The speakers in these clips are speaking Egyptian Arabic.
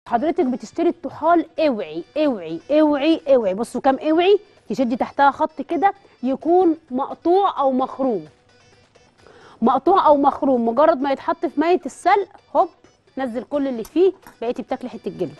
حضرتك بتشتري الطحال اوعي اوعي اوعي اوعي بصوا كام اوعي تشدي تحتها خط كده يكون مقطوع او مخروم مقطوع او مخروم مجرد ما يتحط في ميه السلق هوب نزل كل اللي فيه بقيتي بتاكلي حته جلد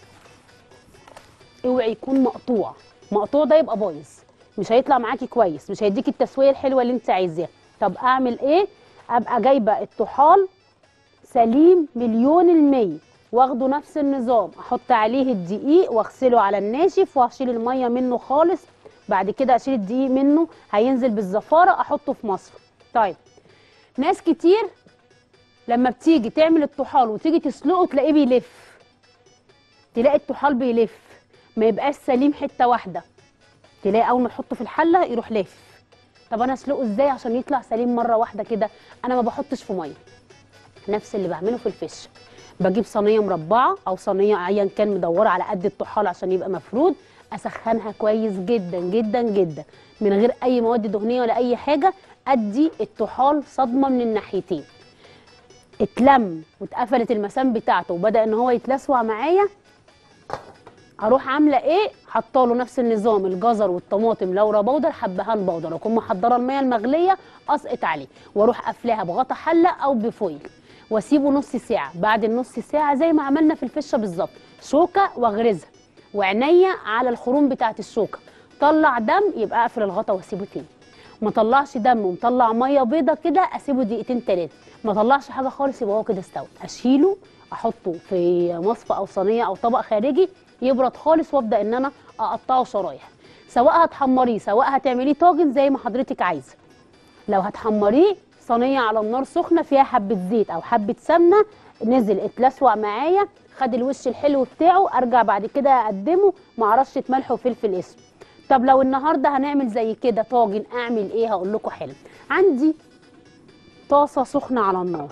اوعي يكون مقطوع مقطوع ده يبقى بايظ مش هيطلع معاكي كويس مش هيديكي التسويه الحلوه اللي انت عايزاها طب اعمل ايه ابقى جايبه الطحال سليم مليون المية واخده نفس النظام احط عليه الدقيق واغسله على الناشف واشيل الميه منه خالص بعد كده اشيل الدقيق منه هينزل بالزفاره احطه في مصفى طيب ناس كتير لما بتيجي تعمل الطحال وتيجي تسلقه تلاقيه بيلف تلاقي الطحال بيلف ما يبقاش سليم حته واحده تلاقي اول ما تحطه في الحله يروح لافف طب انا اسلقه ازاي عشان يطلع سليم مره واحده كده انا ما بحطش في ميه نفس اللي بعمله في الفش بجيب صينيه مربعه او صينيه ايا كان مدوره على قد الطحال عشان يبقى مفرود اسخنها كويس جدا جدا جدا من غير اي مواد دهنيه ولا اي حاجه ادي الطحال صدمه من الناحيتين اتلم واتقفلت المسام بتاعته وبدا ان هو يتلسوع معايا اروح عامله ايه حاطه له نفس النظام الجزر والطماطم لورا بودر حبهان بودر اكون محضره الميه المغليه اسقط عليه واروح قافلاها بغطا حله او بفويل واسيبه نص ساعه بعد النص ساعه زي ما عملنا في الفشه بالظبط شوكه واغرزها وعينيا على الخروم بتاعه الشوكه طلع دم يبقى اقفل الغطا واسيبه تاني ما طلعش دم ومطلع ميه بيضه كده اسيبه دقيقتين ثلاثه ما طلعش حاجه خالص يبقى هو كده استوى اشيله احطه في مصفى او صينيه او طبق خارجي يبرد خالص وابدا ان انا اقطعه شرايح سواء هتحمريه سواء هتعمليه طاجن زي ما حضرتك عايزه لو هتحمريه صينيه على النار سخنه فيها حبه زيت او حبه سمنه نزل اتلسوع معايا خد الوش الحلو بتاعه ارجع بعد كده اقدمه مع رشه ملح وفلفل اسود طب لو النهارده هنعمل زي كده طاجن اعمل ايه هقول لكم حلو عندي طاسه سخنه على النار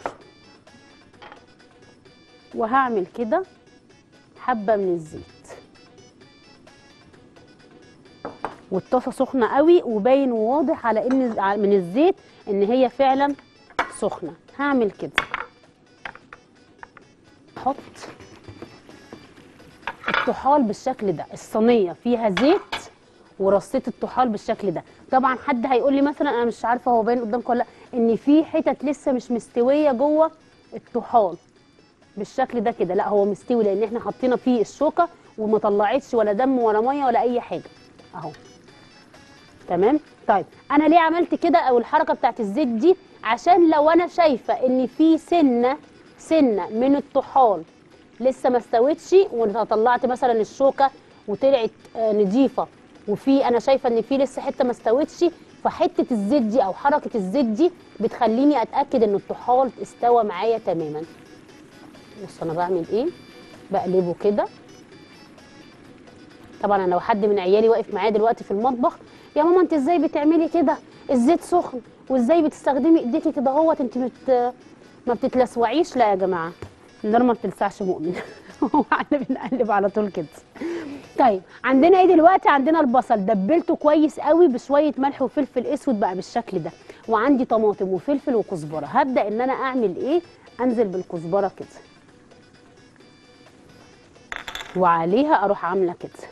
وهعمل كده حبه من الزيت والطاسه سخنه قوي وباين وواضح على ان من الزيت ان هي فعلا سخنه هعمل كده احط الطحال بالشكل ده الصينيه فيها زيت ورصيت الطحال بالشكل ده طبعا حد هيقول لي مثلا انا مش عارفه هو باين قدامكم ولا لا ان في حتت لسه مش مستويه جوه الطحال بالشكل ده كده لا هو مستوي لان احنا حطينا فيه الشوكه وما طلعتش ولا دم ولا ميه ولا اي حاجه اهو تمام طيب انا ليه عملت كده او الحركه بتاعت الزيت دي عشان لو انا شايفه ان في سنه سنه من الطحال لسه ما استوتش وطلعت مثلا الشوكه وطلعت آه نضيفه وفي انا شايفه ان في لسه حته ما استوتش فحته الزيت دي او حركه الزيت دي بتخليني اتاكد ان الطحال استوى معايا تماما بص انا بعمل ايه بقلبه كده طبعا انا لو حد من عيالي واقف معايا دلوقتي في المطبخ يا ماما انت ازاي بتعملي كده الزيت سخن وازاي بتستخدمي ايديكي كده اهوت انت مت... ما بتتلسوعيش لا يا جماعه النار ما بتلسعش مؤمن هو احنا بنقلب على طول كده طيب عندنا ايه دلوقتي عندنا البصل دبلته كويس قوي بشويه ملح وفلفل اسود بقى بالشكل ده وعندي طماطم وفلفل وكزبره هبدا ان انا اعمل ايه انزل بالكزبره كده وعليها اروح عامله كده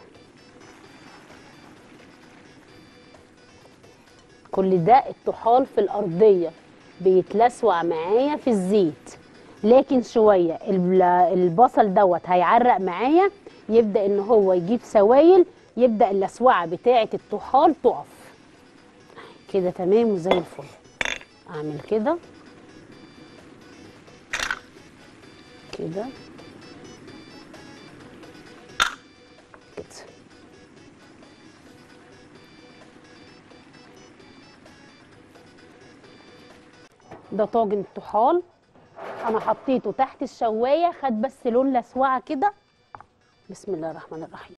كل ده الطحال في الارضيه بيتلسوع معايا في الزيت لكن شويه البصل دوت هيعرق معايا يبدا ان هو يجيب سوائل يبدا اللسوعه بتاعه الطحال تقف كده تمام وزي الفل اعمل كده كده كده ده طاجن الطحال انا حطيته تحت الشوايه خد بس لون لسوعه كده بسم الله الرحمن الرحيم